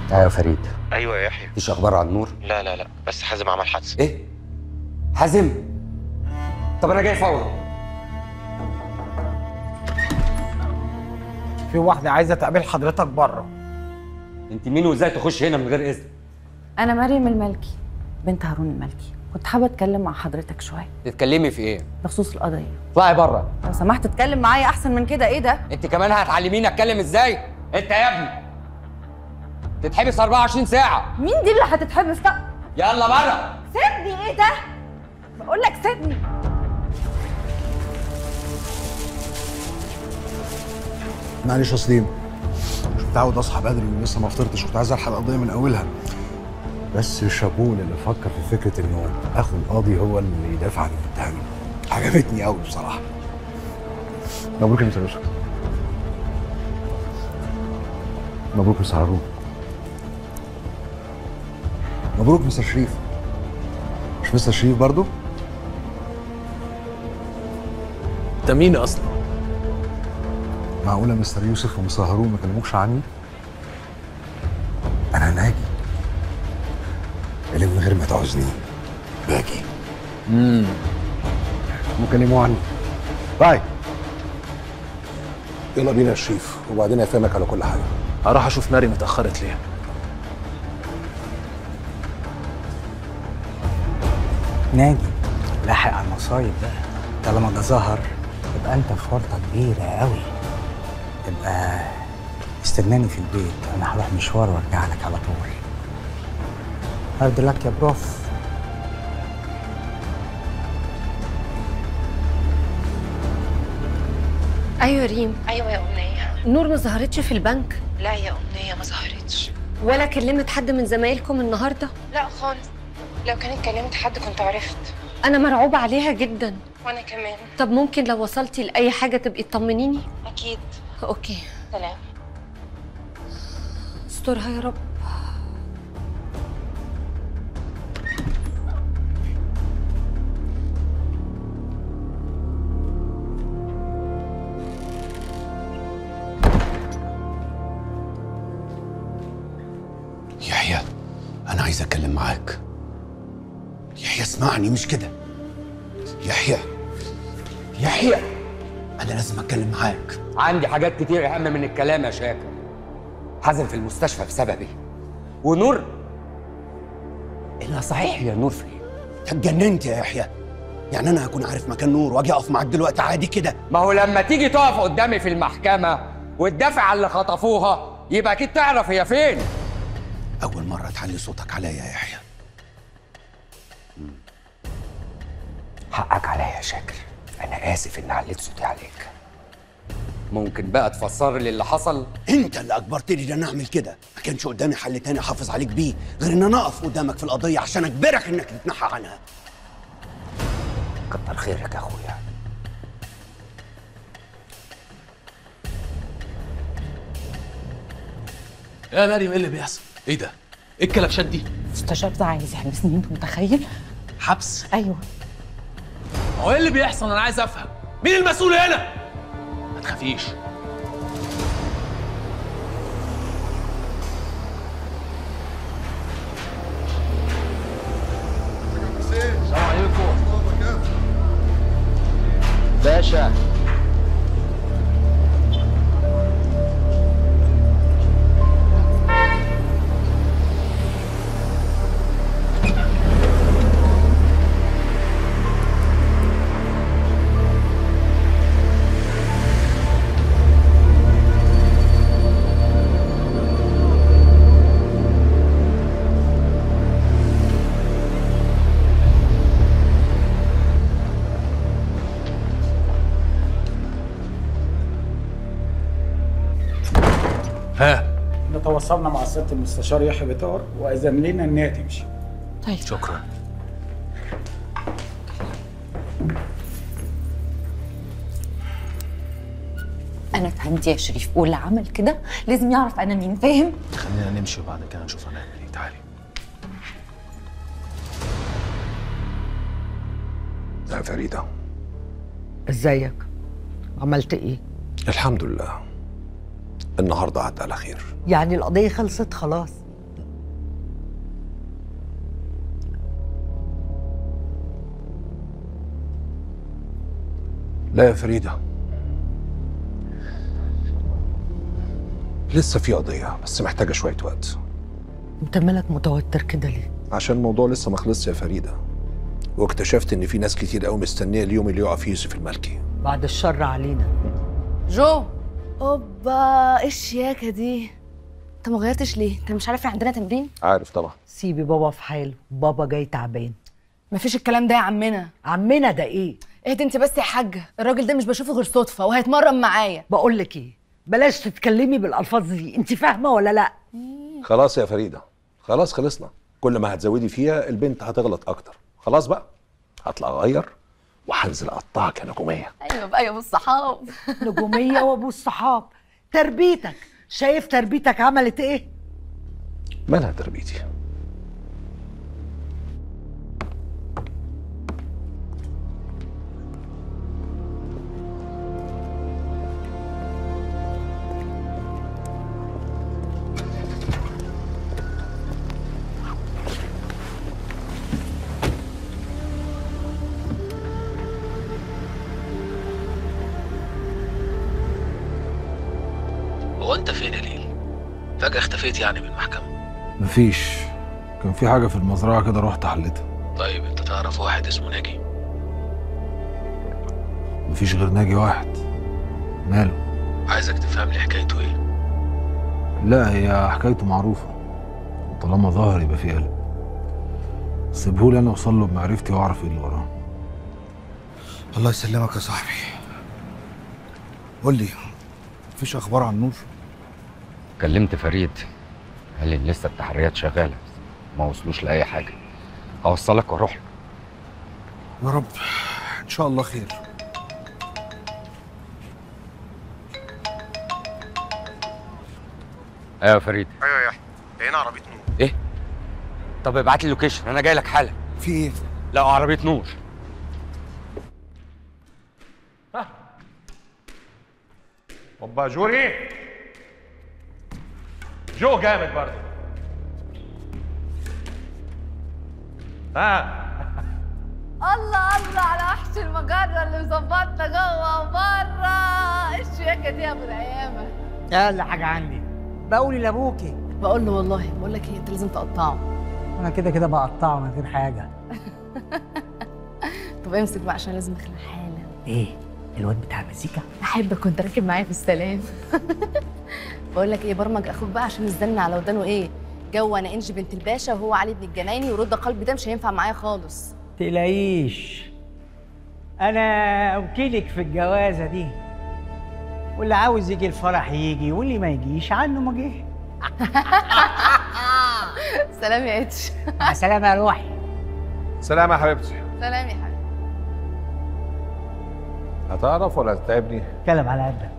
ايوه فريد ايوه يا يحيى مفيش اخبار عن نور لا لا لا بس حازم عمل حادثه ايه حازم طب انا جاي فورا في واحدة عايزة تقابل حضرتك بره انت مين وازاي تخش هنا من غير اذن أنا مريم الملكي بنت هارون الملكي كنت حابة أتكلم مع حضرتك شوية تتكلمي في ايه بخصوص القضية اطلعي بره لو سمحت تتكلم معايا أحسن من كده إيه ده؟ انت كمان هتعلميني اتكلم ازاي انت يا ابني تتحبس 24 ساعه مين دي اللي هتتحبس ده؟ يلا بره سيبني إيه ده؟ بقول لك سيبني معلش يا سليم مش متعود اصحى بدري ولسه ما فطرتش كنت عايز الحق القضيه من اولها بس شابون اللي فكر في فكره انه اخو القاضي هو اللي يدافع عن المتهم عجبتني قوي بصراحه مبروك يا مستر يوسف مبروك مستر هارون مبروك مستر شريف مش مستر شريف برضو انت مين اصلا؟ معقولة مستر يوسف ومستر هارون ما كلموكش عني؟ أنا ناجي اللي من غير ما تعوزني باجي امم مكلموا عني باي يلا بينا يا شريف وبعدين افهمك على كل حاجة هروح اشوف مريم اتاخرت ليه ناجي لاحق على المصايب بقى طالما ده ظهر يبقى انت في ورطه كبيره قوي يبقى استناني في البيت انا هروح مشوار وارجع لك على طول هارد لك يا بروف ايوه ريم ايوه يا امنيه نور ما ظهرتش في البنك لا يا امنيه ما ظهرتش ولا كلمت حد من زمايلكم النهارده لا خالص لو كانت كلمت حد كنت عرفت انا مرعوبه عليها جدا وانا كمان طب ممكن لو وصلتي لاي حاجه تبقي تطمنيني اكيد اوكي سلام استرها يا رب يحيى انا عايز اتكلم معاك يحيى اسمعني مش كده يحيى يحيى انا لازم اتكلم معاك عندي حاجات كتير اهم من الكلام يا شاكر حازم في المستشفى بسببي ونور الا صحيح يا نور فين انت اتجننت يا يحيى يعني انا هكون عارف مكان نور واجي اقف معاك دلوقتي عادي كده ما هو لما تيجي تقف قدامي في المحكمه وتدافع عن اللي خطفوها يبقى اكيد تعرف هي فين اول مره تعلي صوتك عليا يا يحيى حقك عليا يا شاكر انا اسف اني عليت صوتي عليك ممكن بقى تفسر لي اللي حصل انت اللي اجبرتني ان انا اعمل كده ما كانش قدامي حل تاني احافظ عليك بيه غير ان انا اقف قدامك في القضيه عشان اجبرك انك تتنحى عنها كتر خيرك يا اخويا يا مريم ايه اللي بيحصل؟ ايه ده؟ ايه الكلبشات دي؟ مستشار ده عايز يحبسني أنت متخيل؟ حبس؟ أيوه هو ايه اللي بيحصل؟ انا عايز افهم مين المسؤول هنا؟ ما تخافيش السلام عليكم باشا ها احنا تواصلنا مع سياده المستشار يحيى بتار واذن لنا انها تمشي طيب شكرا أنا فهمت يا شريف واللي عمل كده لازم يعرف أنا مين فاهم؟ خلينا نمشي وبعد كده نشوف هنعمل ايه تعالي يا فريدة ازيك عملت ايه الحمد لله النهارده عدى على خير يعني القضيه خلصت خلاص لا يا فريده لسه في قضيه بس محتاجه شويه وقت انت مالك متوتر كده ليه عشان الموضوع لسه ما خلصش يا فريده واكتشفت ان في ناس كتير قوي مستنيه اليوم اللي يقع فيه يوسف الملكي بعد الشر علينا جو اوبا ايه الشياكه دي انت ما غيرتش ليه انت مش عارف إن عندنا تمرين عارف طبعا سيبي بابا في حاله بابا جاي تعبان مفيش الكلام ده يا عمنا عمنا ده ايه اهدي انت بس يا حاجه الراجل ده مش بشوفه غير صدفه وهيتمرن معايا بقول لك ايه بلاش تتكلمي بالالفاظ دي انت فاهمه ولا لا خلاص يا فريده خلاص خلصنا كل ما هتزودي فيها البنت هتغلط اكتر خلاص بقى هطلع اغير وهنزل اقطعك يا نجوميه ايوه بقى يا ابو الصحاب نجوميه وابو الصحاب تربيتك شايف تربيتك عملت ايه مالها تربيتي هو انت فين يا ليل؟ فجأة اختفيت يعني من المحكمة مفيش كان في حاجه في المزرعه كده رحت حلتها طيب انت تعرف واحد اسمه ناجي مفيش غير ناجي واحد ماله عايزك تفهم لي حكايته ايه لا هي حكايته معروفه طالما ظهر يبقى في قلب سيبهولي انا اوصل له بمعرفتي واعرف ايه اللي وراه الله يسلمك يا صاحبي قول لي مفيش اخبار عن نور كلمت فريد قال لي إن لسه التحريات شغاله ما وصلوش لاي حاجه هوصلك واروح له يا رب ان شاء الله خير ايوه يا فريد ايوه يا يحيى لقينا عربيه نور ايه طب ابعت لي اللوكيشن انا جاي لك حالا في ايه لا عربيه نور اوبا جوري جو جامد برضه ها الله الله على وحش المجرة اللي مظبطنا جوه وبره ايه الشياكة دي يا ابو العيامة اقل حاجه عندي بقولي لابوكي بقول له والله بقول لك ايه انت لازم تقطعه انا كده كده بقطعه من غير حاجه طب امسك بقى عشان لازم اخلع حالا ايه الواد بتاع المزيكا احبك كنت راكب معايا في السلام بقول لك ايه برمج اخوك بقى عشان الزن على ودانه ايه جو انا انجي بنت الباشا وهو علي بن الجنايني ورد قلبي ده مش هينفع معايا خالص تلاقيش انا وكيلك في الجوازه دي واللي عاوز يجي الفرح يجي واللي ما يجيش عنه ما جه سلام يا اتش مع السلامه يا روحي سلام يا حبيبتي سلام يا حبيبي هتعرف ولا هتتعبني؟ اتكلم على قدك